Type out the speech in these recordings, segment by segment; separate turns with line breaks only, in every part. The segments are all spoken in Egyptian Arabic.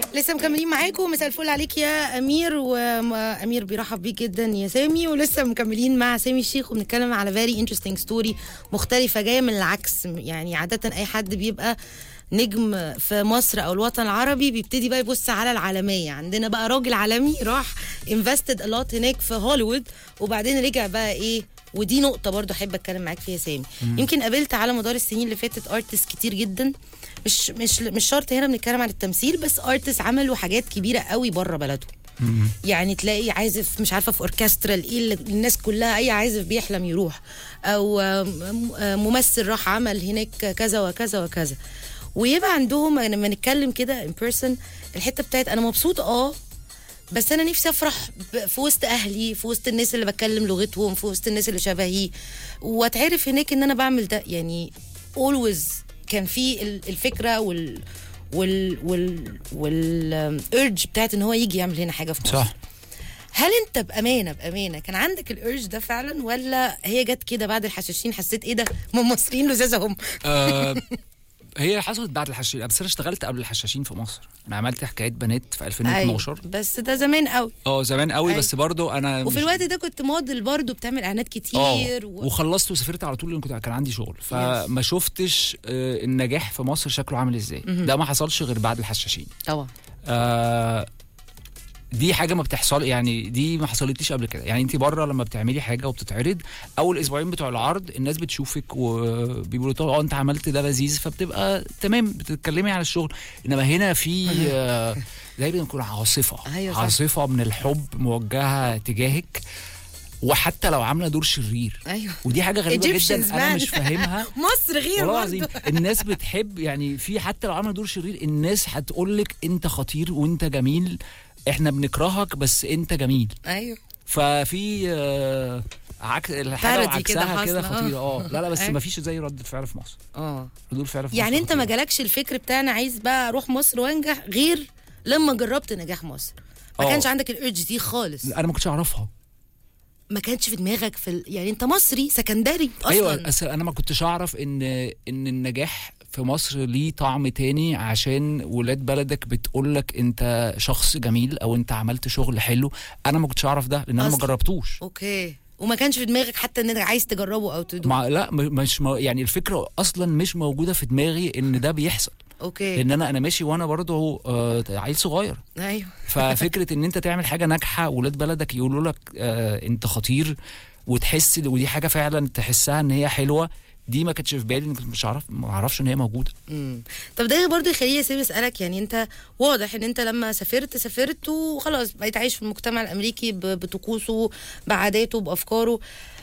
لسه مكملين معاكم مساء الفل عليك يا امير وامير بيرحب بيك جدا يا سامي ولسه مكملين مع سامي الشيخ وبنتكلم على فيري انترستنج ستوري مختلفه جايه من العكس يعني عاده اي حد بيبقى نجم في مصر او الوطن العربي بيبتدي بقى يبص على العالميه عندنا بقى راجل عالمي راح انفستد الوت هناك في هوليوود وبعدين رجع بقى ايه ودي نقطة برضو أحب أتكلم معاك فيها سامي يمكن قابلت على مدار السنين اللي فاتت ارتست كتير جدا مش مش مش شرط هنا بنتكلم عن التمثيل بس ارتست عملوا حاجات كبيرة قوي بره بلدهم يعني تلاقي عازف مش عارفه في اوركسترا ايه اللي الناس كلها اي عازف بيحلم يروح او آم، آم، ممثل راح عمل هناك كذا وكذا وكذا ويبقى عندهم لما نتكلم كده ان بيرسون الحته بتاعت انا مبسوط اه بس انا نفسي افرح ب- في وسط اهلي في وسط الناس اللي بتكلم لغتهم في وسط الناس اللي شبهي واتعرف هناك ان انا بعمل ده يعني always كان في ال- الفكره وال وال وال والارج بتاعت ان هو يجي يعمل هنا حاجه في مصر
صح
هل انت بامانه بامانه كان عندك الارج ده فعلا ولا هي جت كده بعد الحشاشين حسيت ايه ده ما المصريين لزاز هم
آه هي حصلت بعد الحشاشين بس انا اشتغلت قبل الحشاشين في مصر انا عملت حكايه بنات في 2012
بس ده زمان قوي
اه زمان قوي
أيوة.
بس برضو انا
وفي
مش-
الوقت ده كنت موديل برضو بتعمل اعلانات
اه
كتير و...
وخلصت وسافرت على طول لان كنت كان عندي شغل فما شفتش آه النجاح في مصر شكله عامل ازاي ده ما حصلش غير بعد الحشاشين
طبعا
آه دي حاجه ما بتحصل يعني دي ما حصلتليش قبل كده يعني انت بره لما بتعملي حاجه وبتتعرض اول اسبوعين بتوع العرض الناس بتشوفك وبيقولوا طب اه انت عملت ده لذيذ فبتبقى تمام بتتكلمي عن الشغل انما هنا في آه زي ما بنكون عاصفه
أيوة صح.
عاصفه من الحب موجهه تجاهك وحتى لو عامله دور شرير
ايوه
ودي حاجه غريبه
Egyptians
جدا انا
man.
مش فاهمها
مصر غير
والله
برضو
العظيم الناس بتحب يعني في حتى لو عمل دور شرير الناس هتقول لك انت خطير وانت جميل احنا بنكرهك بس انت جميل
ايوه
ففي آه عكس الحاجه
parody كده
وعكسها كده
حاصلة،
خطيره اه لا لا بس
أيوة.
ما فيش زي ردة فعل في مصر
اه
ردود فعل في
يعني
مصر
انت ما
خطيرة.
جالكش الفكر بتاع انا عايز بقى اروح مصر وانجح غير لما جربت نجاح مصر ما
اه.
كانش عندك الارج دي خالص
انا ما كنتش اعرفها
ما كانش في دماغك في ال... يعني انت مصري سكندري اصلا
ايوه أصل انا ما كنتش اعرف ان ان النجاح في مصر ليه طعم تاني عشان ولاد بلدك بتقول لك انت شخص جميل او انت عملت شغل حلو انا ما كنتش اعرف ده لان انا ما
أصلاً.
جربتوش
اوكي وما كانش في دماغك حتى ان انت عايز تجربه او تدوق
مع لا م- مش مو يعني الفكره اصلا مش موجوده في دماغي ان ده بيحصل
اوكي
لان انا انا ماشي وانا برضه آه عيل صغير
ايوه
ففكره ان انت تعمل حاجه ناجحه ولاد بلدك يقولوا لك آه انت خطير وتحس ودي حاجه فعلا تحسها ان هي حلوه دي ما كانتش في بالي إن كنت مش عارف ما اعرفش ان هي موجوده
مم. طب ده برضه يخليني يا سيدي اسالك يعني انت واضح ان انت لما سافرت سافرت وخلاص بقيت عايش في المجتمع الامريكي ب- بطقوسه بعاداته بافكاره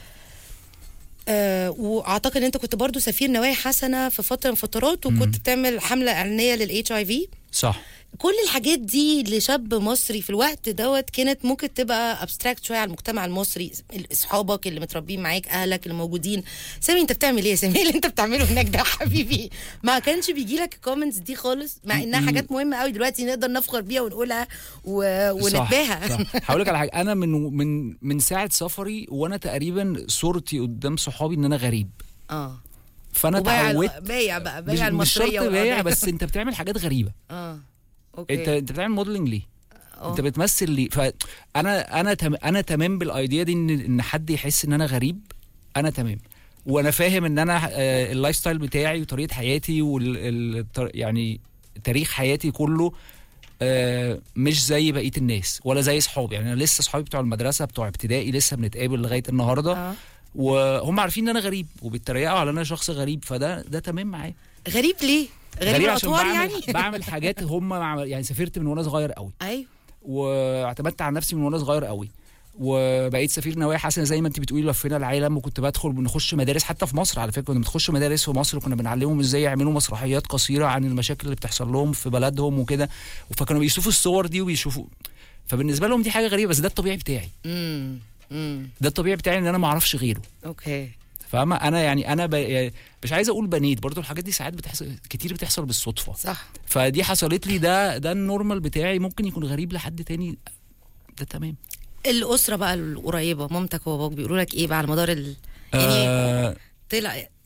آه واعتقد ان انت كنت برضه سفير نوايا حسنه في فتره من فترات وكنت بتعمل حمله اعلانيه للاتش اي في
صح
كل الحاجات دي لشاب مصري في الوقت دوت كانت ممكن تبقى ابستراكت شويه على المجتمع المصري اصحابك اللي متربيين معاك اهلك اللي موجودين سامي انت بتعمل ايه يا سامي إيه اللي انت بتعمله هناك ده يا حبيبي ما كانش بيجي لك الكومنتس دي خالص مع انها
م-
حاجات مهمه قوي دلوقتي نقدر نفخر بيها ونقولها و...
صح
ونتباهى
صح هقول لك على حاجه انا من من من ساعه سفري وانا تقريبا صورتي قدام صحابي ان انا غريب
اه
فانا
وبايع
اتعودت
ال- بايع بقى
مش,
بايع
مش
المصريه
شرط بايع
والقضية.
بس انت بتعمل حاجات غريبه
اه اوكي
انت انت بتعمل موديلنج ليه
آه.
انت بتمثل ليه فانا انا تم انا تمام بالايديا دي ان ان حد يحس ان انا غريب انا تمام وانا فاهم ان انا آه، اللايف ستايل بتاعي وطريقه حياتي وال ال- طر- يعني تاريخ حياتي كله آه، مش زي بقيه الناس ولا زي صحابي يعني انا لسه صحابي بتوع المدرسه بتوع ابتدائي لسه بنتقابل لغايه النهارده
آه.
وهم عارفين ان انا غريب وبيتريقوا على ان انا شخص غريب فده ده تمام معايا
غريب ليه غريب,
عشان
الاطوار
بعمل
يعني
بعمل حاجات هم ما عمل- يعني سافرت من وانا صغير قوي
ايوه
واعتمدت على نفسي من وانا صغير قوي وبقيت سفير نوايا حسنه زي ما انت بتقولي لفينا العالم وكنت بدخل بنخش مدارس حتى في مصر على فكره كنا بنخش مدارس في مصر وكنا بنعلمهم ازاي يعملوا مسرحيات قصيره عن المشاكل اللي بتحصل لهم في بلدهم وكده فكانوا بيشوفوا الصور دي وبيشوفوا فبالنسبه لهم دي حاجه غريبه بس ده الطبيعي بتاعي
امم امم
ده الطبيعي بتاعي ان انا ما اعرفش غيره
اوكي
فاهمه انا يعني انا ب... يعني مش عايز اقول بنيت برضو الحاجات دي ساعات بتحصل كتير بتحصل بالصدفه
صح
فدي حصلت لي ده ده النورمال بتاعي ممكن يكون غريب لحد تاني ده تمام
الاسره بقى القريبه مامتك وباباك بيقولوا لك ايه بقى على مدار ال... يعني
آه
طلع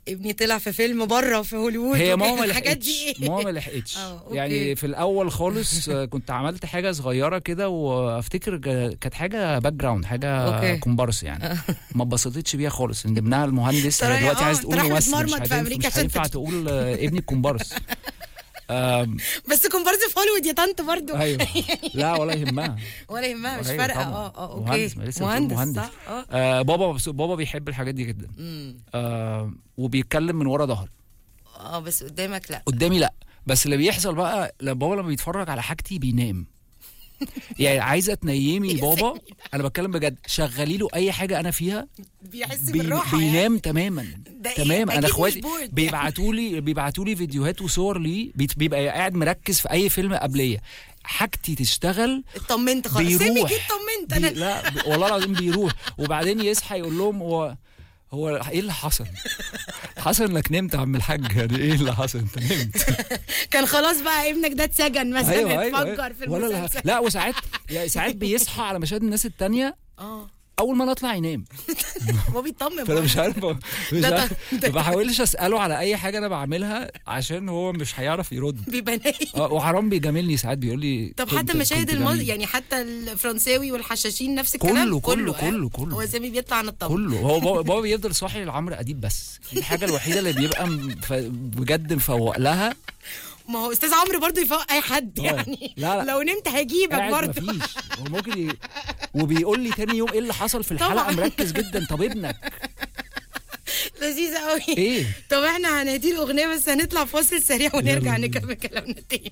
ابني طلع في فيلم بره في هوليوود
هي
وكده.
ماما ما
الحاجات دي
لحقتش
ايه
ماما ما لحقتش
اه، اوكي.
يعني في الاول خالص آه، كنت عملت حاجه صغيره كده وافتكر جا- كانت حاجه باك جراوند حاجه
اوكي.
كومبارس يعني ما اتبسطتش بيها خالص ان ابنها المهندس
ترى
هي دلوقتي
اه،
عايز تقول
ترى احنا
ممثل مش
بنتمرمط في
هتنفع-
أمريكا
مش
عشان
هينفع
تت-
تقول آه، ابني كومبارس آم،
بس كومبارس في هوليوود يا طنط برضو
ايوه لا ولا يهمها
ولا يهمها مش
أيوة
فارقه
طبعاً.
اه اه اوكي
مهندس ما لسه بتقول
مهندس
مهندس.
صح اه
آه بابا بابا بيحب الحاجات دي جدا
امم.
آه وبيتكلم من ورا ظهري
اه بس قدامك لا
قدامي لا بس اللي بيحصل بقى لما بابا لما بيتفرج على حاجتي بينام يعني عايزه تنيمي بابا انا بتكلم بجد شغلي له اي حاجه انا فيها
بيحس
بي
بالراحه
بينام تماما
ده إيه؟
تمام
أكيد
انا
مش
اخواتي
bored.
بيبعتوا لي بيبعتوا لي فيديوهات وصور ليه بيت- بيبقى قاعد مركز في اي فيلم قبليه حاجتي تشتغل
اطمنت خلاص سامي
بيروح
جيت طمنت
بي...
انا
لا ب- والله العظيم بيروح وبعدين يصحى يقول لهم هو هو ايه اللي حصل؟ حصل انك نمت يا عم الحاج يعني ايه اللي حصل انت نمت
كان خلاص بقى ابنك ده اتسجن مثلا اتفجر في
ولا لا
المسلسل
لا وساعات يعني ساعات بيصحى على مشاهد الناس التانية
اه
اول ما نطلع ينام
هو بيطمن
فانا مش عارف مش
ده-
عارف
ده-
ما بحاولش اساله على اي حاجه انا بعملها عشان هو مش هيعرف يرد
بيبقى نايم
اه وحرام بيجاملني ساعات بيقول لي
طب
كنت-
حتى مشاهد
كنت
المص...
جميل.
يعني حتى الفرنساوي والحشاشين نفس الكلام
كله كله
آه؟
كله كله
هو سامي بيطلع عن الطبق
كله هو بابا, بابا بيفضل صاحي لعمرو اديب بس دي الحاجه الوحيده اللي بيبقى م- ف- بجد مفوق لها
ما هو استاذ عمرو برضو يفوق اي حد
آه.
يعني
لا، لا.
لو نمت هيجيبك
قاعد
برضو
مفيش هو ممكن ي... وبيقول لي تاني يوم ايه اللي حصل في الحلقه
طبعاً.
مركز جدا طب ابنك
لذيذة قوي
ايه
طب احنا هندي الاغنيه بس هنطلع فاصل سريع ونرجع
يلا.
نكمل كلامنا تاني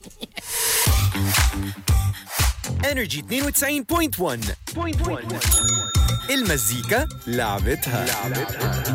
انرجي 92.1 المزيكا لعبتها